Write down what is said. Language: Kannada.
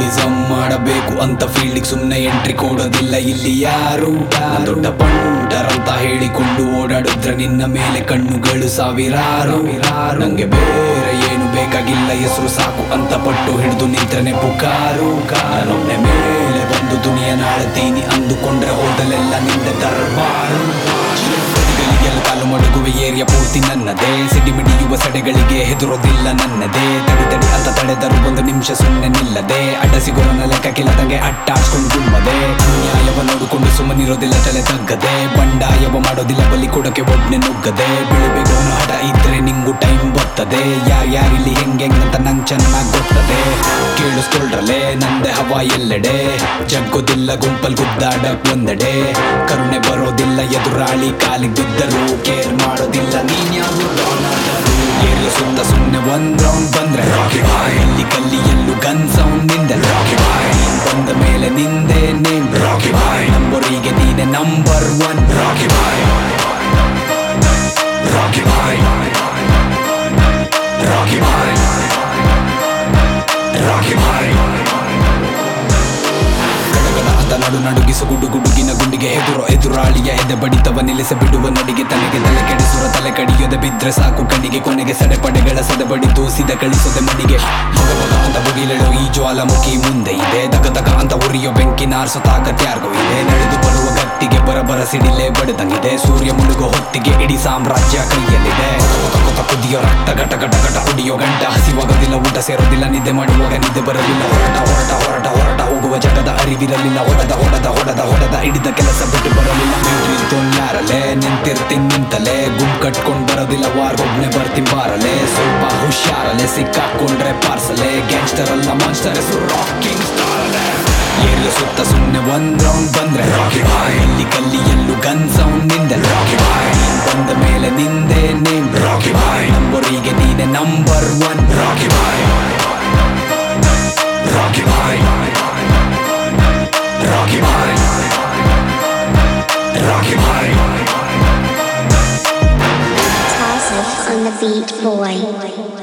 ರೌಡಿಸಮ್ ಮಾಡಬೇಕು ಅಂತ ಫೀಲ್ಡಿಗೆ ಸುಮ್ನೆ ಎಂಟ್ರಿ ಕೊಡೋದಿಲ್ಲ ಇಲ್ಲಿ ಯಾರು ನಾನ್ ದೊಡ್ಡ ಪಂಟರಂತ ಹೇಳಿಕೊಂಡು ಓಡಾಡಿದ್ರೆ ನಿನ್ನ ಮೇಲೆ ಕಣ್ಣುಗಳು ಸಾವಿರಾರು ನಂಗೆ ಬೇರೆ ಏನು ಬೇಕಾಗಿಲ್ಲ ಹೆಸರು ಸಾಕು ಅಂತ ಪಟ್ಟು ಹಿಡಿದು ನಿಂತ್ರನೆ ಪುಕಾರು ನಾನೊಬ್ಬನೇ ಮೇಲೆ ಬಂದು ದುನಿಯ ನಾಳ್ತೀನಿ ಅಂದುಕೊಂಡ್ರೆ ಹೋದಲೆಲ್ಲ ನಿಂದ ದರ್ಬಾರು ಗಳಿಗೆಲ್ಲ ಕಾಲು ಮಡಗುವೆ ಏರಿಯಾ ಪೂರ್ತಿ ನನ್ನದೇ ಸಿಡಿ ಮಿಡಿಯುವ ಸಡೆಗಳಿಗೆ ಹೆದರೋದಿಲ್ಲ ನನ್ನದೇ ತಡಿ ತಡಿ ಅಂತ ತಡೆದರು ಒಂದು ನಿಮಿಷ ಸುಮ್ಮನೆ ನಿಲ್ಲದೆ ಅಡ್ಡ ಸಿಗೋರನ ಲೆಕ್ಕ ಕಿಲ್ಲದಂಗೆ ಅಟ್ಟಾಡ್ಸ್ಕೊಂಡು ಗುಮ್ಮದೆ ಅನ್ಯಾಯವ ನೋಡಿಕೊಂಡು ಸುಮ್ಮನಿರೋದಿಲ್ಲ ತಲೆ ತಗ್ಗದೆ ಬಂಡಾಯವ ಮಾಡೋದಿಲ್ಲ ಬಲಿ ಕೊಡಕ್ಕೆ ಒಬ್ನೆ ನುಗ್ಗದೆ ಬೆಳಿಬೇಕು ಅನ್ನೋ ಹಠ ಇದ್ರೆ ನಿಂಗು ಟೈಮ್ ಬರ್ತದೆ ಯಾರ್ಯಾರಿಲ್ಲಿ ಹೆಂಗೆಂಗಂತ ನಂಗೆ ಚೆನ್ನಾಗ್ ಗೊತ್ತದೆ ಕೇಳಿಸ್ಕೊಳ್ರಲೆ ನಂದೆ ಹವಾ ಎಲ್ಲೆಡೆ ಜಗ್ಗೋದಿಲ್ಲ ಗುಂಪಲ್ ಗುದ್ದಾಡಕ್ ಒಂದೆಡೆ ಕರುಣೆ ಬರೋದಿಲ್ಲ ಎದುರಾಳಿ ಕಾಲಿಗೆ ಬಿದ್ದರು ಕೇರ್ ಮಾಡೋದಿಲ್ಲ ನೀನ್ ಯಾರು ಏರಿಯ ಸುತ್ತ ಸುಮ್ಮನೆ ಒಂದ್ ರೌಂಡ್ ಬಂದ್ರೆ ರಾಕಿ ಬಾಯ್ ಅಲ್ಲಿ ಕಲ್ಲಿ ಎಲ್ಲೂ ಗನ್ ಸೌಂಡ್ ನಿಂದೆ ರಾಕಿ ಬಾಯ್ ನೀನ್ ಬಂದ ಮೇಲೆ ನಿಂದೆ ನೇಮ್ ರಾಕಿ ಬಾಯ್ ನಂಬರಿಗೆ ನೀನೆ number one Rocky bhai Rocky bhai Rocky bhai Rocky bhai ಗಡಗಡ ಅಂತ ನಡು ನಡುಗಿಸು ಗುಡು ಗುಡುಗಿನ ಗುಂಡಿಗೆ ಎದುರು ಎದುರಾಳಿಯ ಎದೆ ಬಡಿತವ ನಿಲ್ಲಿಸ ಬಿಡುವ ನಡಿಗೆ ತಲೆಗೆ ತಲೆ ಕೆಡಿಸುವ ತಲೆ ಕಡಿಯದೆ ಬಿದ್ರೆ ಸಾಕು ಕಣ್ಣಿಗೆ ಕೊನೆಗೆ ಸಡೆಪಡೆಗಳ ಸದೆ ಬಡಿದು ಸಿದ ಕಳಿಸದೆ ಮಣಿಗೆ ಮಗ ಮಗ ಅಂತ ಬುಗಿಲೆಳು ಈ ಜ್ವಾಲಾಮುಖಿ ಮುಂದೆ ಇದೆ ದಗ ದಗ ಅಂತ ಉರಿಯೋ ಬೆಂಕಿ ನಾರ್ಸೋ ತಾಕತ್ಯಾರ್ಗೋ ಇದೆ ನಡೆದು ಬರುವ ಗಟ್ಟಿಗೆ ಬರಬರ ಸಿಡಿಲೆ ಬಡಿದಂಗಿದೆ ಸೂರ್ಯ ಮುಳುಗೋ ಹೊತ್ತಿಗೆ ಇಡೀ ಸಾಮ್ರಾಜ್ಯ ಕೈಯಲ್ಲಿದೆ ಕೊತ ಕೊತ ಕುದಿಯೋ ರಕ್ತ ಘಟ ಘಟ ಘಟ ಕುಡಿಯೋ ಗಂಟ ಹಸಿವಾಗೋದಿಲ್ಲ ಊಟ ಸೇರೋದಿಲ್ಲ ನಿದ್ದೆ ಮಾಡುವಾಗ ನಿದ್ದೆ ಬರಲಿಲ್ಲ ಹೊರಟ ಹೊರಟ ಹೊರಟ ಹೊರಟ ಹೋಗುವ ಜಗದ ಅರಿವಿರಲಿಲ್ಲ ಹೊಡೆದ ಹೊಡೆದ ಹೊಡೆದ ಹೊಡೆದ ಹಿಡಿದ ಕೆಲಸ ಬಿಟ್ಟು ಬರಲಿಲ್ಲ ಯಾರಲೆ ನಿಂತಿರ್ತೀನಿ ನಿಂತಲೆ ಗುಂಪ್ ಕಟ್ಕೊಂಡ್ ಬರೋದಿಲ್ಲ ವಾರ್ ಒಬ್ನೆ ಬರ್ತೀನಿ ಬಾರಲೆ ಸ್ವಲ್ಪ ಹುಷಾರಲೆ ಸಿಕ್ಕಾಕೊಂಡ್ರೆ ಪಾರ್ಸಲೆ ಗ್ಯಾಂಗ್ಸ್ಟರ್ ಅಲ್ಲ ಮಾನ್ಸ್ಟರ್ ಹೆಸರು ರಾಕಿಂಗ್ ಸ್ಟಾರ್ ಏರಿಯ ಸುತ್ತ ಸುಮ್ನೆ ಒಂದ್ ರೌಂಡ್ ಬಂದ್ರೆ ರಾಕಿ ಬಾಯ್ ಅಲ್ಲಿ ಕಲ್ಲಿ ಎಲ್ಲೂ ಗನ್ ಸೌಂಡ್ ನಿಂದೆ ರಾಕಿ ಬಾಯ್ ನೀನ್ ಬಂದ ಮೇಲೆ ನಿಂದೆ ನೇಮ್ ರಾಕಿ ಬಾಯ್ ನಂಬರಿಗೆ ನೀನೆ number one Rocky bhai Rocky bhai Rocky bhai Rocky bhai Toss it on the beat, boy.